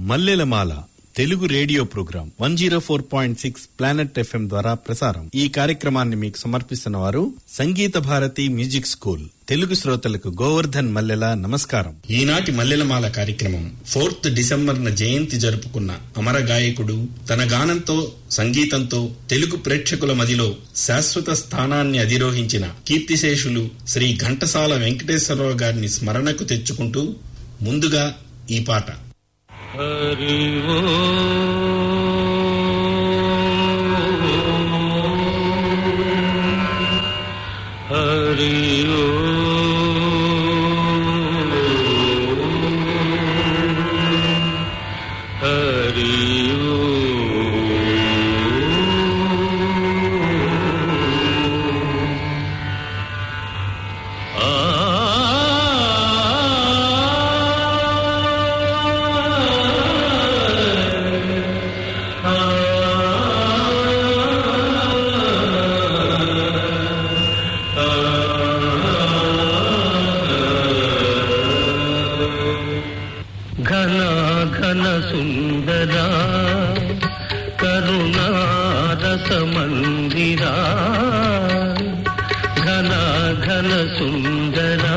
మల్లెలమాల Telugu radio program one zero four point six planet FM ద్వారా ప్రసారం ఈ కార్యక్రమాన్ని మీకు సమర్పిస్తున్న వారు సంగీత భారతి మ్యూజిక్ స్కూల్ తెలుగు శ్రోతలకు గోవర్ధన్ మల్లెల నమస్కారం ఈనాటి మల్లెలమాల కార్యక్రమం ఫోర్త్ డిసెంబర్ న జయంతి జరుపుకున్న అమర గాయకుడు తన గానంతో సంగీతంతో తెలుగు ప్రేక్షకుల మదిలో శాశ్వత స్థానాన్ని అధిరోహించిన కీర్తిశేషులు శ్రీ ఘంటసాల వెంకటేశ్వరరావు గారిని స్మరణకు తెచ్చుకుంటూ ముందుగా ఈ పాట హరి హరి హరి ఘన ఘన సుందరా కరుణారస మందిరా ఘన ఘన సుందరా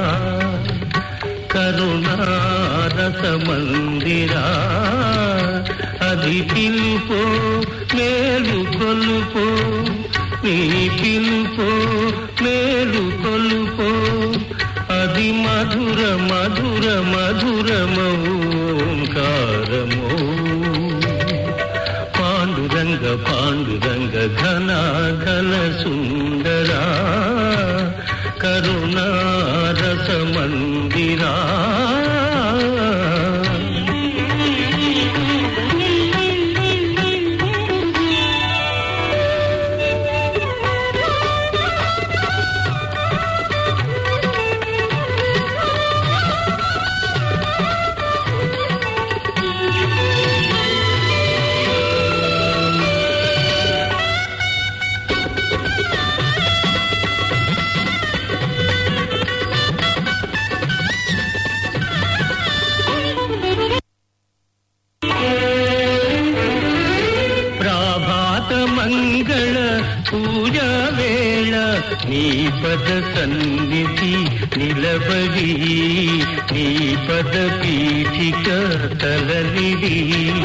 కరుణారస మందిరా అది పిలుపు మేలు కొలుపు నీ పిలుపు మేలు కొలుపు అది మధుర మధుర మధురమౌంకారము పాండురంగ పాండురంగ ఘన ఘన సుందరా కరుణారస మందిరా ప్రాభాత మంగళ పూజ వేళ నీ పద సన్నిధి నిలబడి నీ పద పీఠిక తలనిడి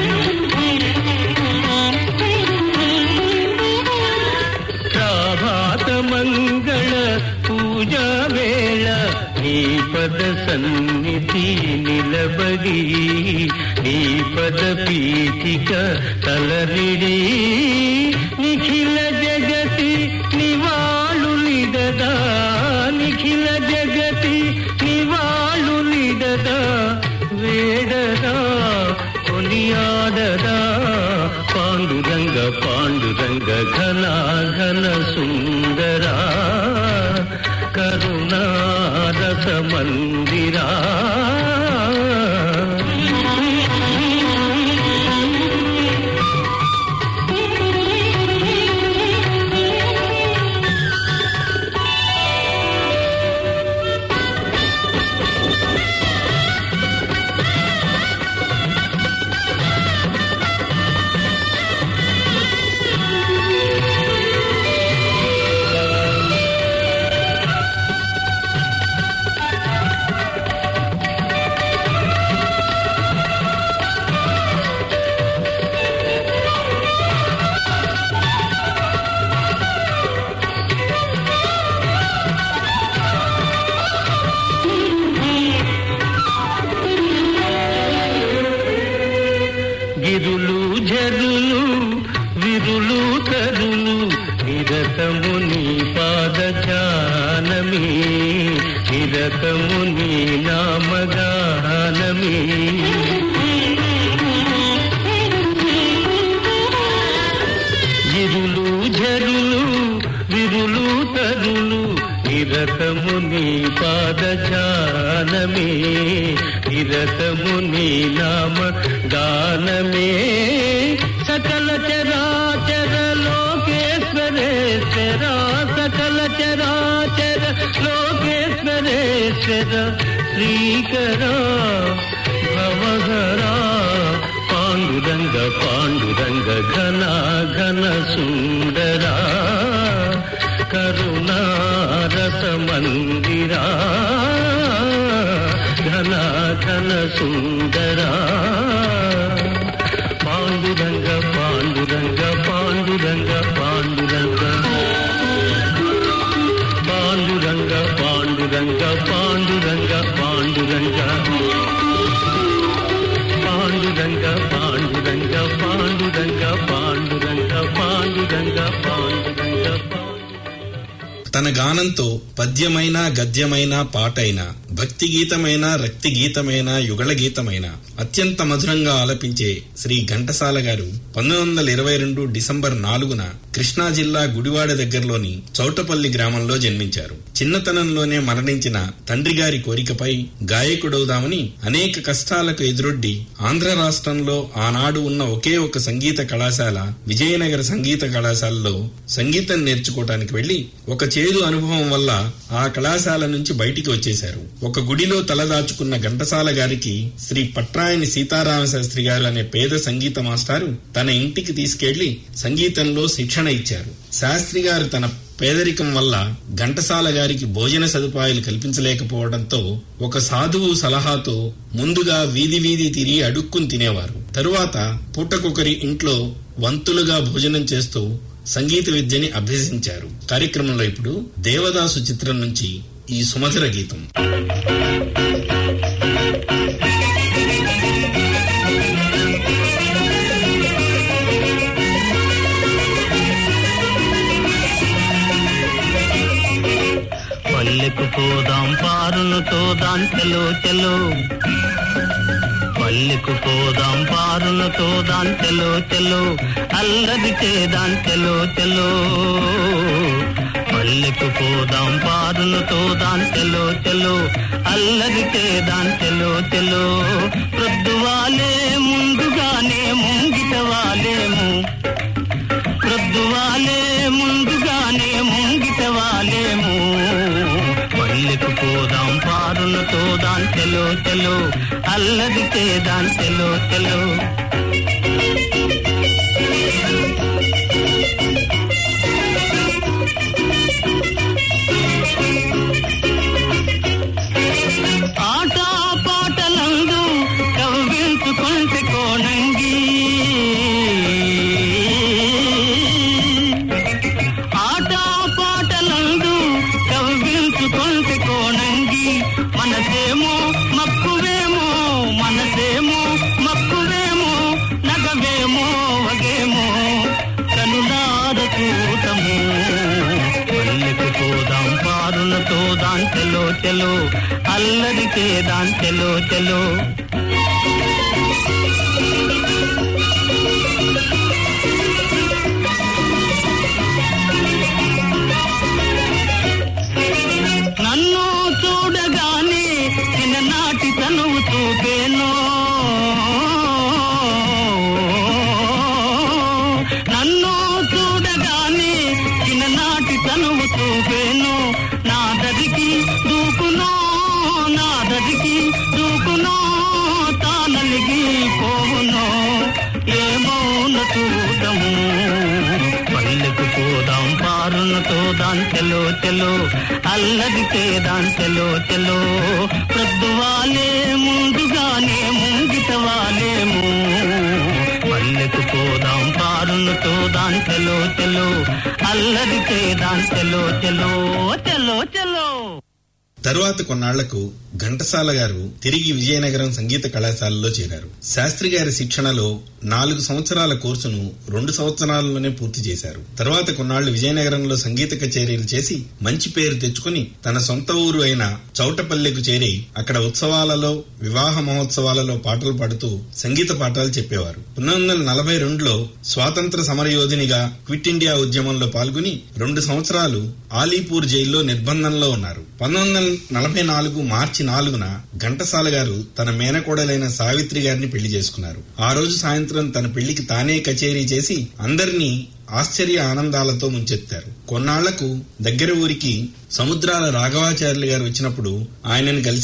ప్రాభాత మంగళ పూజ వేళ నీ పద సన్నిధి నిలబడి నీ పద పీఠిక తలరిడి నిఖిల జగతి నివాళులిడదా నిఖిల జగతి నివాళులిడదా వేడదా కొనియాడదా పాండురంగ పాండురంగ ఘన ఘన సుందరా కరుణారస మందిరా గిరులు జరులు విరులు తరులు నిరతము నీ పాద ధ్యానమే నిరతము నీ నామగానమే గిరులు జరులు విరులు తరులు నిరతము నీ పాద ధ్యానమే నిరతము నీ నామ గానమే సకల చరాచర లోకేశ్వరేశ్వర సకల చరాచర లోకేశ్వరేశ్వర శ్రీకర భవహరా పాండురంగ పాండురంగ ఘన ఘన సుందరా కరుణారస మందిరా ఘన ఘన సుందరా పాండురంగ పాండురంగ పాండురంగ పాండురంగ పాండురంగ పాండురంగ పాండురంగ పాండురంగ పాండురంగ పాండురంగ పాండురంగ పాండురంగ పాండురంగ పాండురంగ పాండు తన గానంతో పద్యమైన గద్యమైన పాటైన భక్తి గీతమైన రక్తి గీతమైన యుగళ గీతమైన అత్యంత మధురంగా ఆలపించే శ్రీ ఘంటసాల గారు పంతొమ్మిది వందల ఇరవై రెండు డిసెంబర్ నాలుగున కృష్ణా జిల్లా గుడివాడ దగ్గరలోని చౌటపల్లి గ్రామంలో జన్మించారు చిన్నతనంలోనే మరణించిన తండ్రి గారి కోరికపై గాయకుడవుదామని అనేక కష్టాలకు ఎదురొడ్డి ఆంధ్ర రాష్ట్రంలో ఆనాడు ఉన్న ఒకే ఒక సంగీత కళాశాల విజయనగర సంగీత కళాశాలలో సంగీతం నేర్చుకోవటానికి వెళ్లి ఒక చేదు అనుభవం వల్ల ఆ కళాశాల నుంచి బయటికి వచ్చేశారు ఒక గుడిలో తలదాచుకున్న ఘంటసాల గారికి శ్రీ పట్రాయని సీతారామ శాస్త్రి గారు అనే పేద సంగీత మాస్టారు తన ఇంటికి తీసుకెళ్లి సంగీతంలో శిక్షణ ఇచ్చారు శాస్త్రి గారు తన పేదరికం వల్ల ఘంటసాల గారికి భోజన సదుపాయాలు కల్పించలేకపోవడంతో ఒక సాధువు సలహాతో ముందుగా వీధి వీధి తిరిగి అడుక్కుని తినేవారు తరువాత పూటకొకరి ఇంట్లో వంతులుగా భోజనం చేస్తూ సంగీత విద్యని అభ్యసించారు కార్యక్రమంలో ఇప్పుడు దేవదాసు చిత్రం నుంచి ఈ సుమధుర గీతం పల్లెకు పోదాం పారును తోదాం చెలో చెలో పల్లెకు పోదాం పారును తోదాం చెలో చెలో అల్లరి చేదాం చెలో చెలో పల్లెకు పోదాం పారును తోదాం చెలో చెలో అల్లరి చేదాం చెలో చెలో ప్రొద్దువాలే ముందుగానే ముంగిట వాలేము ప్రొద్దువాలే ముందుగానే ముంగిట వాలేము పల్లెకు పోదాం పారును తోదాం చెలో చెలో అల్లరి చేదాం చెలో చెలో ఆట పాటలందు కవ్వించుకుంటే కోనంగి ఆట పాటలందు కవ్వించుకుంటే కోనంగి మనసేమో మక్కువేమో మనసేమో మక్కువేమో నగవేమో వగేమో కనులార చూతము పల్లెకు పోదాం పారున తోదాం చెలో చెలో అల్లరి చేదాం చెలో చెలో నన్ను చూడగానే చిన్ననాటి తనువు చూపేను నన్ను చూడగానే చిన్ననాటి తనువు చూపేను నా దరికి దూకునో నా దరికి దూకునో తానలిగి పోవునో ఏమౌన చూడము పల్లెకు పోదాం పారున తోదాం చెలో చెలో అల్లరి చేదాం చెలో చెలో ప్రొద్దువాలే ముందుగానే ముంగిట వాలేము పల్లెకు పోదాం పారున తోదాం చెలో చెలో అల్లరి చేదాం చెలో చెలో చెలో చెలో తరువాత కొన్నాళ్లకు ఘంటసాల గారు తిరిగి విజయనగరం సంగీత కళాశాలలో చేరారు శాస్త్రి గారి శిక్షణలో నాలుగు సంవత్సరాల కోర్సును రెండు సంవత్సరాల్లోనే పూర్తి చేశారు తర్వాత కొన్నాళ్లు విజయనగరంలో సంగీత కచేరీలు చేసి మంచి పేరు తెచ్చుకుని తన సొంత ఊరు అయిన చౌటపల్లెకు చేరి అక్కడ ఉత్సవాలలో వివాహ మహోత్సవాలలో పాటలు పాడుతూ సంగీత పాఠాలు చెప్పేవారు పంతొమ్మిది వందల నలభై రెండులో స్వాతంత్ర సమరయోధినిగా క్విట్ ఇండియా ఉద్యమంలో పాల్గొని రెండు సంవత్సరాలు ఆలీపూర్ జైల్లో నిర్బంధంలో ఉన్నారు పంతొమ్మిది వందల నలభై నాలుగు మార్చి నాలుగున ఘంటసాల గారు తన మేనకోడలైన సావిత్రి గారిని పెళ్లి చేసుకున్నారు ఆ రోజు సాయంత్రం తన పెళ్లికి తానే కచేరీ చేసి అందరినీ ఆశ్చర్య ఆనందాలతో ముంచెత్తారు కొన్నాళ్లకు దగ్గర ఊరికి సముద్రాల రాఘవాచార్యులు గారు వచ్చినప్పుడు ఆయనను కలిశారు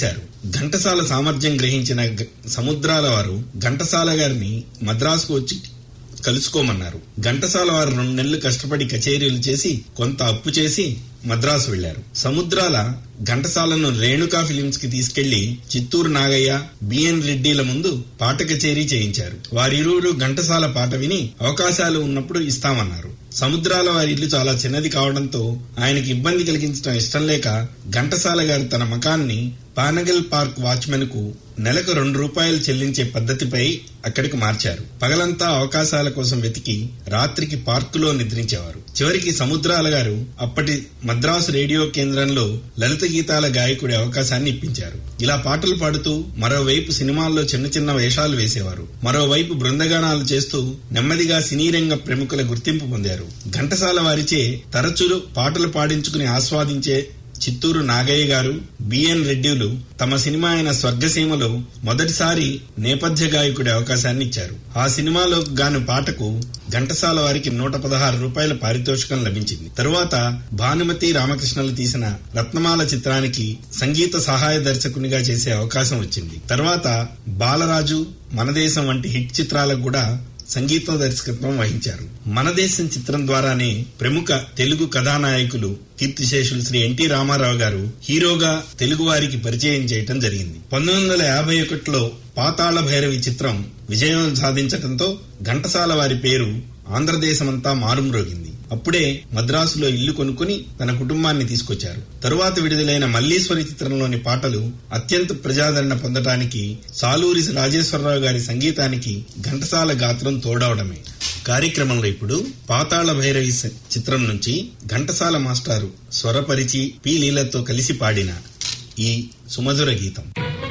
ఘంటసాల సామర్థ్యం గ్రహించిన గ- సముద్రాల వారు ఘంటసాల గారిని మద్రాసుకు వచ్చి కలుసుకోమన్నారు ఘంటసాల వారు రెండు నెలలు కష్టపడి కచేరీలు చేసి కొంత అప్పు చేసి మద్రాసు వెళ్లారు సముద్రాల ఘంటసాలను రేణుకా ఫిలిమ్స్ కి తీసుకెళ్లి చిత్తూరు నాగయ్య బిఎన్ రెడ్డిల ముందు పాట కచేరీ చేయించారు వారిరువురు ఘంటసాల పాట విని అవకాశాలు ఉన్నప్పుడు ఇస్తామన్నారు సముద్రాల వారి ఇల్లు చాలా చిన్నది కావడంతో ఆయనకి ఇబ్బంది కలిగించడం ఇష్టం లేక ఘంటసాల గారు తన మకాన్ని పానగల్ పార్క్ వాచ్మెన్ కు నెలకు రెండు రూపాయలు చెల్లించే పద్ధతిపై అక్కడికి మార్చారు పగలంతా అవకాశాల కోసం వెతికి రాత్రికి పార్కులో నిద్రించేవారు చివరికి సముద్రాల గారు అప్పటి మద్రాసు రేడియో కేంద్రంలో లలిత గీతాల గాయకుడి అవకాశాన్ని ఇప్పించారు ఇలా పాటలు పాడుతూ మరోవైపు సినిమాల్లో చిన్న చిన్న వేషాలు వేసేవారు మరోవైపు బృందగానాలు చేస్తూ నెమ్మదిగా సినీ రంగ ప్రముఖుల గుర్తింపు పొందారు ఘంటసాల వారిచే తరచూ పాటలు పాడించుకుని ఆస్వాదించే చిత్తూరు నాగయ్య గారు బిఎన్ రెడ్డిలు తమ సినిమా అయిన స్వర్గసీమలో మొదటిసారి నేపథ్య గాయకుడి అవకాశాన్ని ఇచ్చారు ఆ సినిమాలో గాను పాటకు ఘంటసాల వారికి నూట పదహారు రూపాయల పారితోషికం లభించింది తరువాత భానుమతి రామకృష్ణలు తీసిన రత్నమాల చిత్రానికి సంగీత సహాయ దర్శకునిగా చేసే అవకాశం వచ్చింది తర్వాత బాలరాజు మనదేశం వంటి హిట్ చిత్రాలకు కూడా సంగీత దర్శకత్వం వహించారు మన దేశం చిత్రం ద్వారానే ప్రముఖ తెలుగు కథానాయకులు కీర్తిశేషులు శ్రీ ఎన్టీ రామారావు గారు హీరోగా తెలుగు వారికి పరిచయం చేయటం జరిగింది పంతొమ్మిది వందల యాభై ఒకటిలో పాతాళ భైరవి చిత్రం విజయం సాధించటంతో ఘంటసాల వారి పేరు ఆంధ్రదేశమంతా మారుమ్రోగింది అప్పుడే మద్రాసులో ఇల్లు కొనుక్కుని తన కుటుంబాన్ని తీసుకొచ్చారు తరువాత విడుదలైన మల్లీశ్వరి చిత్రంలోని పాటలు అత్యంత ప్రజాదరణ పొందటానికి సాలూరి రాజేశ్వరరావు గారి సంగీతానికి ఘంటసాల గాత్రం తోడవడమే కార్యక్రమంలో ఇప్పుడు పాతాళ భైరవి స- చిత్రం నుంచి ఘంటసాల మాస్టారు స్వరపరిచి పి లీలతో కలిసి పాడిన ఈ సుమధుర గీతం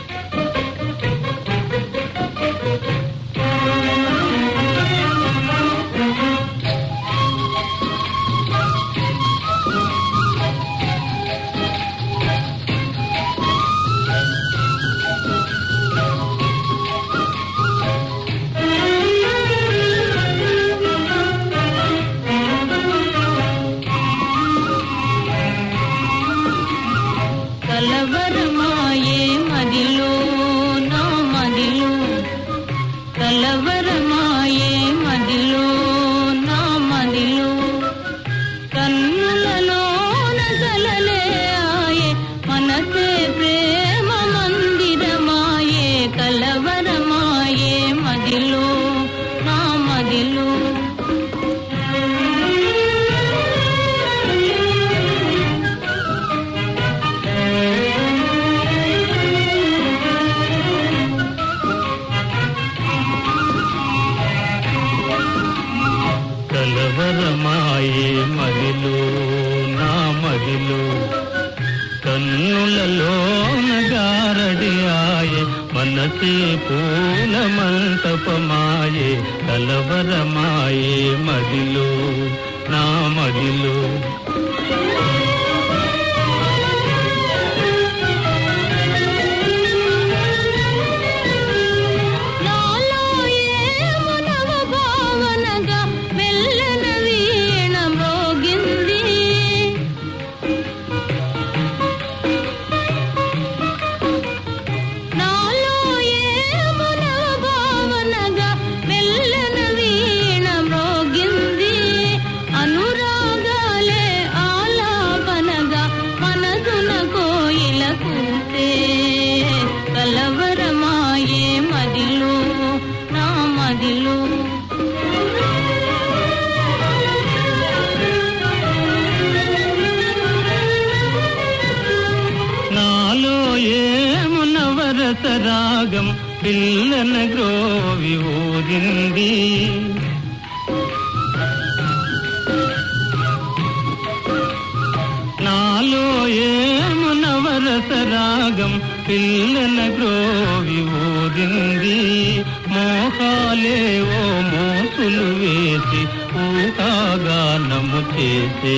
కలవరమాయే మదిలో నా మదిలో కలవరమాయే మదిలో నా మదిలో కన్నులలో నగలలే ఆయే మనసే ప్రేమ మందిరమాయే కలవరమాయే మదిలో నా మదిలో కలవరమాయే మదిలో నా మదిలో కన్నులలో గారడి ఆయే మనసే పూల మంటపమాయే కలవరమాయే మదిలో నా మదిలో నాలో ఏమో నవ భావనగా మెల్లన వీణ మ్రోగింది నాలో ఏమో నవ భావనగా మెల్లన వీణ మ్రోగింది అనురాగాలే ఆలాపనగా మనసున కోయిల కూసే కలవరమాయే మదిలో నా మదిలో నాలో ఏమునవరస రాగం పిల్లన గ్రోవి ఊరింది నాలో ఏమునవరస రాగం పిల్లన గ్రోవి ఊరింది మోహాలేవో మోసులు వేసి ఊహాగానము చేసే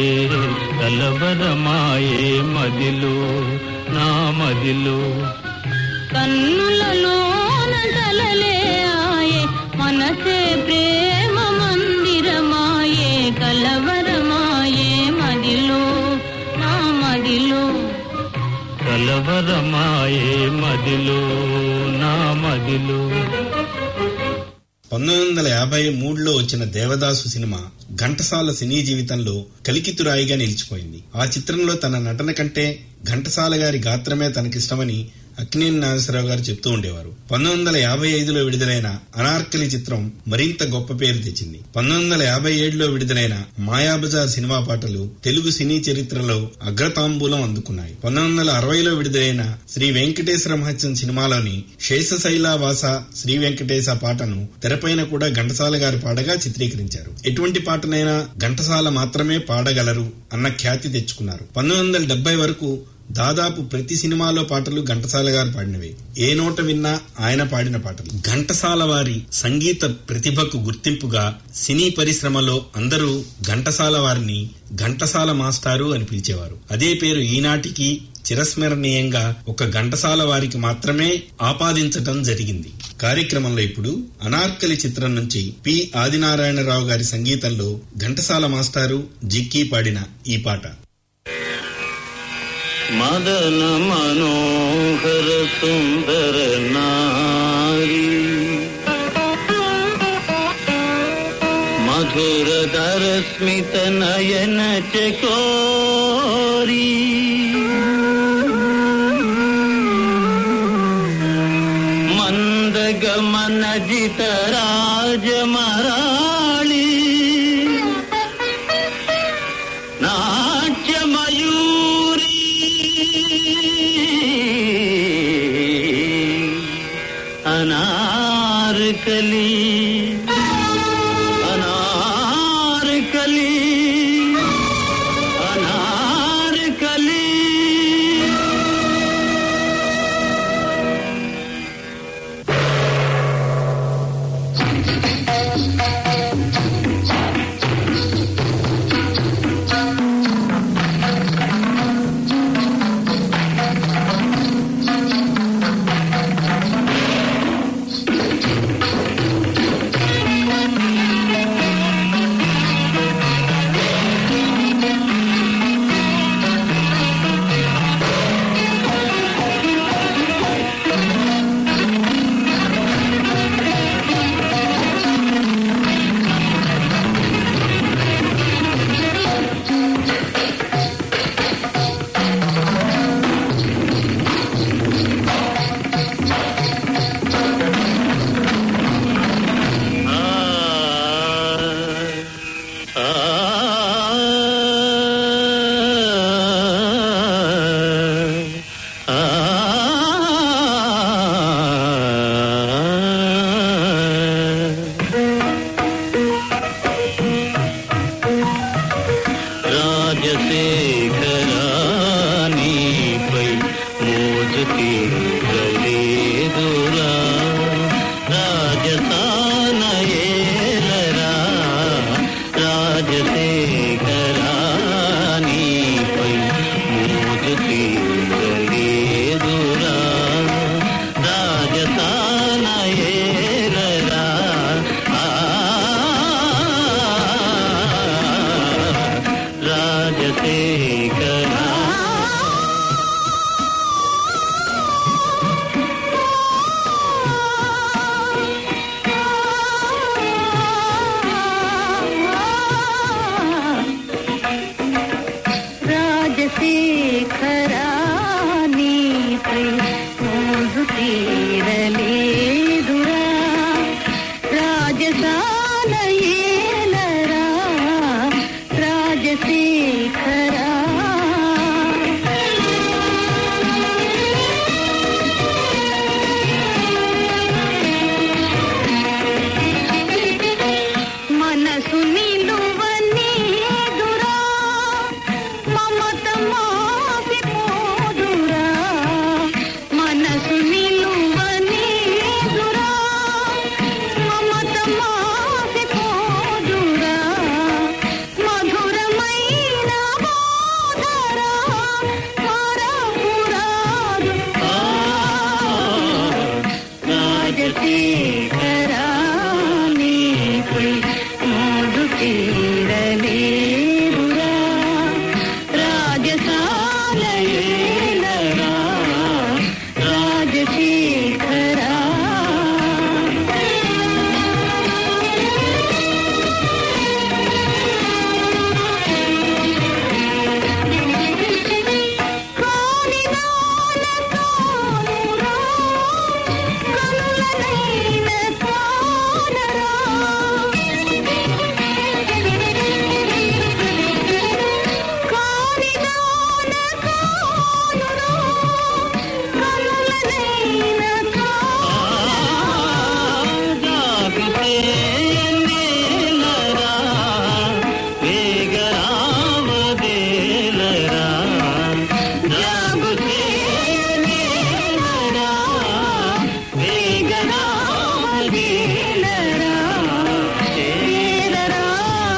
కలవరమాయే మదిలో నా మదిలో కన్నులలో నగలలే ఆయే మనసే ప్రేమ మందిరమాయే కలవరమాయే మదిలో నా మదిలో కలవరమాయే పంతొమ్మిది వందల యాభై మూడులో వచ్చిన దేవదాసు సినిమా ఘంటసాల సినీ జీవితంలో కలికితురాయిగా నిలిచిపోయింది ఆ చిత్రంలో తన నటన కంటే ఘంటసాల గారి గాత్రమే తనకిష్టమని అక్కినేని నాగేశ్వరరావు గారు చెప్తూ ఉండేవారు పంతొమ్మిది వందల యాభై ఐదులో విడుదలైన అనార్కలి చిత్రం మరింత గొప్ప పేరు తెచ్చింది పంతొమ్మిది వందల యాభై ఏడులో విడుదలైన మాయాబజార్ సినిమా పాటలు తెలుగు సినీ చరిత్రలో అగ్రతాంబూలం అందుకున్నాయి పంతొమ్మిది వందల అరవైలో విడుదలైన శ్రీ వెంకటేశ్వర మహత్యం సినిమాలోని శేషశైలావాస శ్రీ వెంకటేశ పాటను తెరపైన కూడా ఘంటసాల గారు పాడగా చిత్రీకరించారు ఎటువంటి పాటనైనా ఘంటసాల మాత్రమే పాడగలరు అన్న ఖ్యాతి తెచ్చుకున్నారు పంతొమ్మిది వందల డెబ్బై వరకు దాదాపు ప్రతి సినిమాలో పాటలు ఘంటసాల గారు పాడినవే ఏ నోట విన్నా ఆయన పాడిన పాటలు ఘంటసాల వారి సంగీత ప్రతిభకు గుర్తింపుగా సినీ పరిశ్రమలో అందరూ ఘంటసాల వారిని ఘంటసాల మాస్టారు అని పిలిచేవారు అదే పేరు ఈనాటికి చిరస్మరణీయంగా ఒక ఘంటసాల వారికి మాత్రమే ఆపాదించటం జరిగింది కార్యక్రమంలో ఇప్పుడు అనార్కలి చిత్రం నుంచి పి ఆదినారాయణరావు గారి సంగీతంలో ఘంటసాల మాస్టారు జిక్కీ పాడిన ఈ పాట మదన మనోహర సుందర నారి మధుర దర స్మిత నయన చకోరి మందగమన జిత రాజమరాళి నాట్యమయూరీ అనార్కలి అనార్కలి అనార్కలి రాజశేఖరానిపై మోజు తీరలేదురా రాజసానయేలరా రాజశేఖరానిపై మోజు తీరలేదురా రాజసానయేలరా ఆ రాజశేఖరా రాజశేఖరానిపై మోజు తీరలేదురా రాజసాల ఏలరా రాజశేఖరా మనసు నిలువనేదురా మమత మాసిపోదురా మనసు నిలువనేదురా మమత మాసిపోదురా చేరరా చేరరారా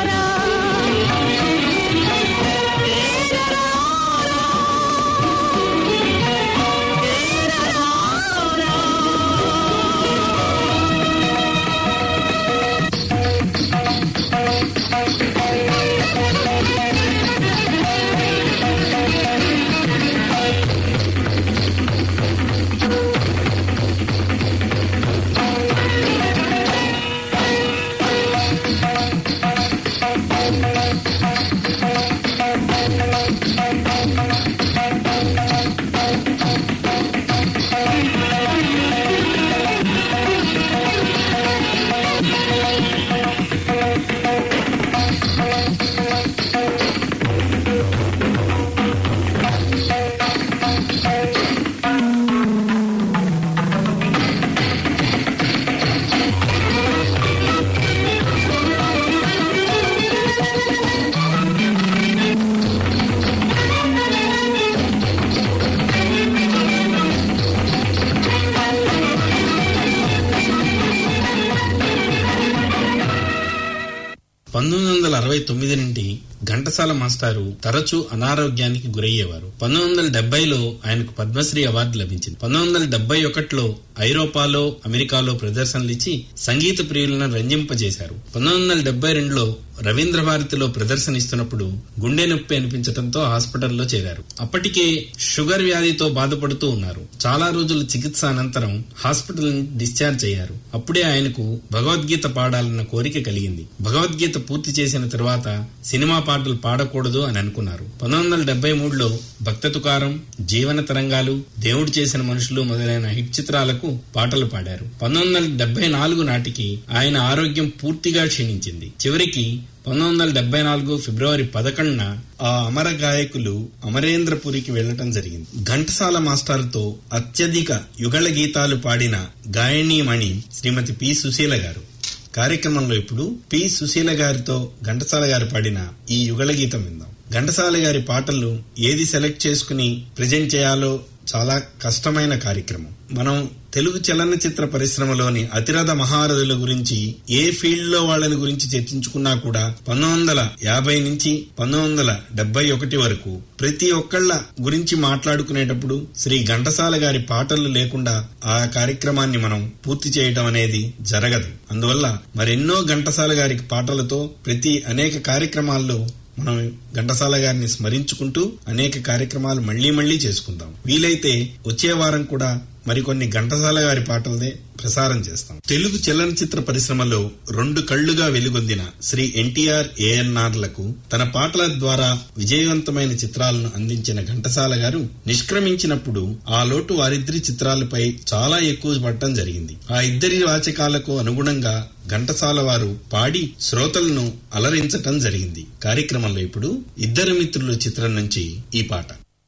పంతొమ్మిది వందల అరవై తొమ్మిది నుండి ఘంటసాల మాస్టారు తరచూ అనారోగ్యానికి గురయ్యేవారు పంతొమ్మిది వందల డెబ్బైలో ఆయనకు పద్మశ్రీ అవార్డు లభించింది పంతొమ్మిది వందల డెబ్బై ఒకటిలో ఐరోపాలో అమెరికాలో ప్రదర్శనలు ఇచ్చి సంగీత ప్రియులను రంజింపజేశారు పంతొమ్మిది వందల డెబ్బై రెండులో రవీంద్ర భారతిలో ప్రదర్శన ఇస్తున్నప్పుడు గుండె నొప్పి అనిపించడంతో హాస్పిటల్లో చేరారు అప్పటికే షుగర్ వ్యాధితో బాధపడుతూ ఉన్నారు చాలా రోజుల చికిత్స అనంతరం హాస్పిటల్ నుంచి డిశ్చార్జ్ అయ్యారు అప్పుడే ఆయనకు భగవద్గీత పాడాలన్న కోరిక కలిగింది భగవద్గీత పూర్తి చేసిన తర్వాత సినిమా పాటలు పాడకూడదు అని అనుకున్నారు పంతొమ్మిది వందల డెబ్బై మూడులో భక్త తుకారం జీవన తరంగాలు దేవుడు చేసిన మనుషులు మొదలైన హిట్ చిత్రాలకు పాటలు పాడారు పంతొమ్మిది వందల డెబ్బై నాలుగు నాటికి ఆయన ఆరోగ్యం పూర్తిగా క్షీణించింది చివరికి పంతొమ్మిది వందల డెబ్బై నాలుగు ఫిబ్రవరి పదకొండున ఆ అమర గాయకులు అమరేంద్రపురికి వెళ్లటం జరిగింది ఘంటసాల మాస్టర్తో అత్యధిక యుగళ గీతాలు పాడిన గాయనీమణి శ్రీమతి పి సుశీల గారు కార్యక్రమంలో ఇప్పుడు పి సుశీల గారితో ఘంటసాల గారు పాడిన ఈ యుగళ గీతం విందాం ఘంటసాల గారి పాటలు ఏది సెలెక్ట్ చేసుకుని ప్రజెంట్ చేయాలో చాలా కష్టమైన కార్యక్రమం మనం తెలుగు చలనచిత్ర పరిశ్రమలోని అతిరథ మహారథుల గురించి ఏ ఫీల్డ్ లో వాళ్ళని గురించి చర్చించుకున్నా కూడా పంతొమ్మిది వందల యాభై నుంచి పంతొమ్మిది వందల డెబ్బై ఒకటి వరకు ప్రతి ఒక్కళ్ళ గురించి మాట్లాడుకునేటప్పుడు శ్రీ ఘంటసాల గారి పాటలు లేకుండా ఆ కార్యక్రమాన్ని మనం పూర్తి చేయడం అనేది జరగదు అందువల్ల మరెన్నో ఘంటసాల గారి పాటలతో ప్రతి అనేక కార్యక్రమాల్లో మనం ఘంటసాల గారిని స్మరించుకుంటూ అనేక కార్యక్రమాలు మళ్లీ మళ్లీ చేసుకుందాం వీలైతే వచ్చే వారం కూడా మరికొన్ని ఘంటసాల గారి పాటలదే ప్రసారం చేస్తాం తెలుగు చలనచిత్ర పరిశ్రమలో రెండు కళ్లుగా వెలుగొందిన శ్రీ ఎన్టీఆర్ ఏఎన్ఆర్లకు తన పాటల ద్వారా విజయవంతమైన చిత్రాలను అందించిన ఘంటసాల గారు నిష్క్రమించినప్పుడు ఆ లోటు వారిద్దరి చిత్రాలపై చాలా ఎక్కువ పడటం జరిగింది ఆ ఇద్దరి వాచకాలకు అనుగుణంగా ఘంటసాల వారు పాడి శ్రోతలను అలరించటం జరిగింది కార్యక్రమంలో ఇప్పుడు ఇద్దరు మిత్రులు చిత్రం నుంచి ఈ పాట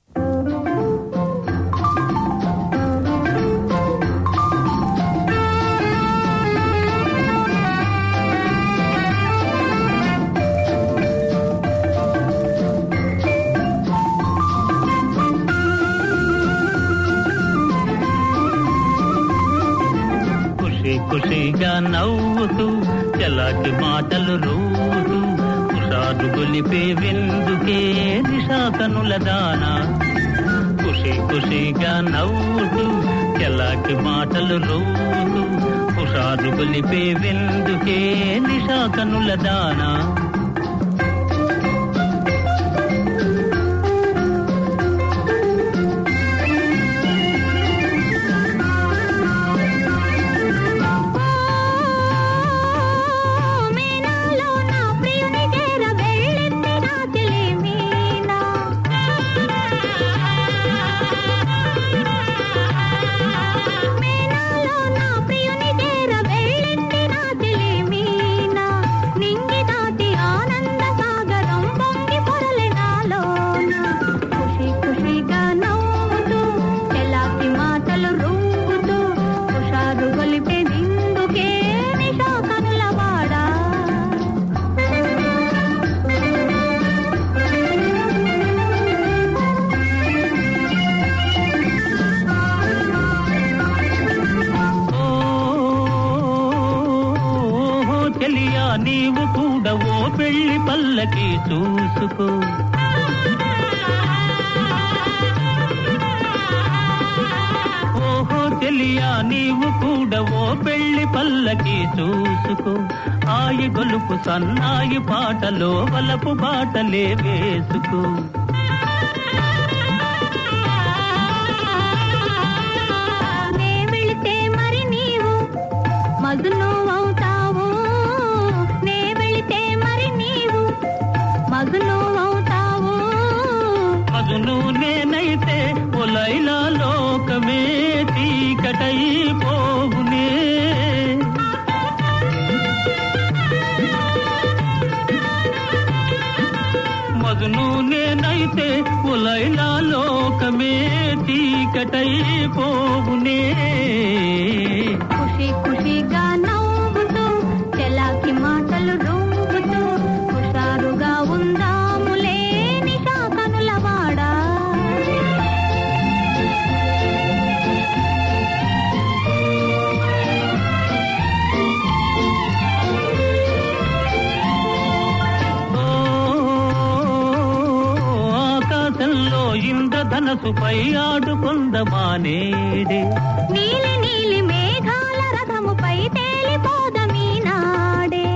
ఖుషి ఖుషిగా నవ్వుతూ చలాకి మాటలు రూతూ కుషాదు గొలిపే విందుకే నిషాకనుల దానా ఖుషి ఖుషిగా నవ్వుతూ చలాకి మాటలు రూతూ కుషాదు గొలిపే విందుకే నిషాకనుల దానా మీనాలో నా ప్రియుని చేర వెళ్ళింది నా చెలి మీనా మీనాలో నా ప్రియుని చేర వెళ్ళింది నా చెలి మీనా నింగి దాటి ఆ తెలియా నీవు కూడా ఓ పెళ్లి పల్లకి చూసుకో ఓహో తెలియా నీవు కూడా ఓ పెళ్లి పల్లకి చూసుకో ఆయి గొలుపు సన్నాయి పాటలో వలపు బాటలే వేసుకో నే వెళితే మరి నీవు మజును అవుతావు నే వెళితే మరి నీవు మజును అవుతావు మగును నేనైతే ఒలైలా లోకమే చీకటై పోవునే మగును నేనైతే ఒలైలా లోకమే చీకటై పోవునే ఖుషి ఖుషిగా నవ్వుతూ చెలాకి మాటలు రుంగుతూ హుషారుగా ఉందాములే నిషా కనులవాడా ఓ, ఆకాశంలో ఇంద్రధనసుపై ఆడుకొందమానేడే నీలి నీలి మేఘాల రథముపై తేలిపోదమీ నాడే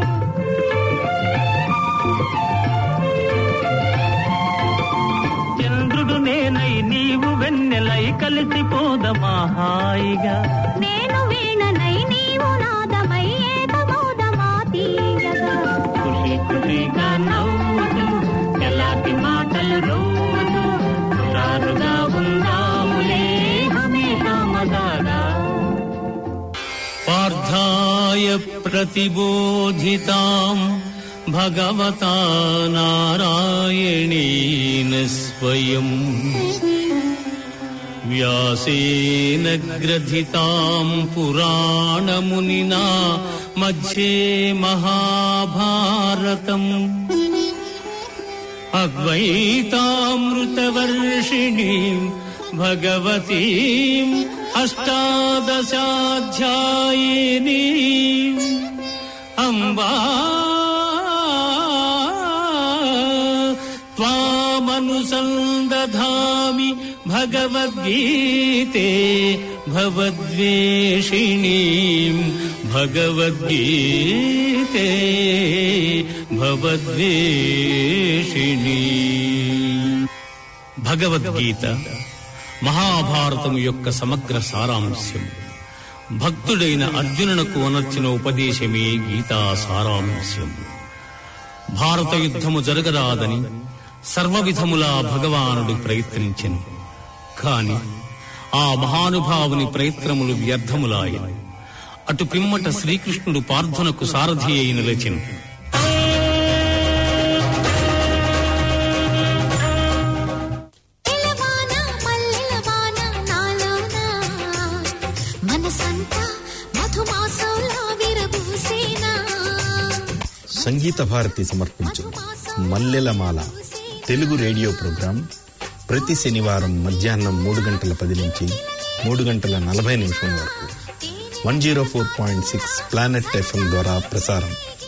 చంద్రుడు నేనై నీవు వెన్నెలై కలిసిపోదమా హాయిగా నేను వీణనై నీవు నాదమై ఏకమోదమా తీయగా ఖుషి ఖుషిగా నవ్వుతూ ఎలాంటి మాటలు రోజు హుషారుగా ఉందాములే హమేషా మజాగా పార్థాయ ప్రతిబోధితాం భగవతా నారాయణేన స్వయం వ్యాసేన గ్రథితాం పురాణమునినా మధ్యే మహాభారతం అద్వైతామృతవర్షిణీం భగవతీం అష్టాదశాధ్యాయిని అంబా త్వామనుసందధామి భగవద్గీతే భవద్వేషిణీం భగవద్గీతే భవద్వేషిణీ భగవద్గీత మహాభారతము యొక్క సమగ్ర సారాంశం భక్తుడైన అర్జునునకు అనర్చిన ఉపదేశమే గీతా సారాంశం భారత యుద్ధము జరగరాదని సర్వవిధములా భగవానుడు ప్రయత్నించెను కాని ఆ మహానుభావుని ప్రయత్నములు వ్యర్థములాయను అటు పిమ్మట శ్రీకృష్ణుడు పార్థునకు సారథి అయి నిలచెను తెలవాన మల్లెలవాన నాలోన మనసంతా మధుమాసంలా విరబూసేనా సంగీత భారతి సమర్పించు మల్లెలమాల తెలుగు రేడియో ప్రోగ్రాం ప్రతి శనివారం మధ్యాహ్నం మూడు గంటల పది నుంచి మూడు గంటల నలభై నిమిషం వరకు one zero four point six planet FM ద్వారా ప్రసారం